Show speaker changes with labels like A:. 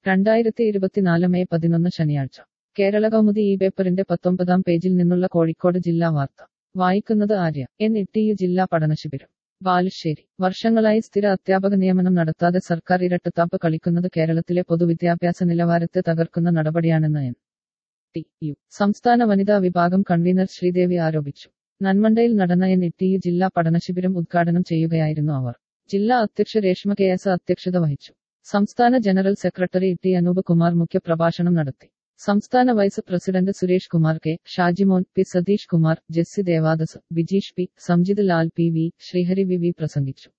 A: രണ്ടായിരത്തി ഇരുപത്തിനാല് മെയ് പതിനൊന്ന് ശനിയാഴ്ച കേരള കൗമുദി ഈ പേപ്പറിന്റെ പത്തൊമ്പതാം പേജിൽ നിന്നുള്ള കോഴിക്കോട് ജില്ലാ വാർത്ത വായിക്കുന്നത് Arya N E T U ജില്ലാ പഠനശിബിരം ബാലുശ്ശേരി വർഷങ്ങളായി സ്ഥിര അധ്യാപക നിയമനം നടത്താതെ സർക്കാർ ഇരട്ടത്താപ്പ് കളിക്കുന്നത് കേരളത്തിലെ പൊതുവിദ്യാഭ്യാസ നിലവാരത്തെ തകർക്കുന്ന നടപടിയാണെന്ന് എൻ ടി യു സംസ്ഥാന വനിതാ വിഭാഗം കൺവീനർ ശ്രീദേവി ആരോപിച്ചു നന്മണ്ടയിൽ നടന്ന എൻ ഇ ടി യു ജില്ലാ പഠനശിബിരം ഉദ്ഘാടനം ചെയ്യുകയായിരുന്നു അവർ ജില്ലാ അധ്യക്ഷ രേഷ്മ കെ എസ് അധ്യക്ഷത വഹിച്ചു സംസ്ഥാന general secretary T Anoop Kumar മുഖ്യപ്രഭാഷണം നടത്തി സംസ്ഥാന vice president Suresh Kumar K Shajimon P Satheesh Kumar Jessy Devadas Bijeesh P Samjith Lal P V Sreehari V V പ്രസംഗിച്ചു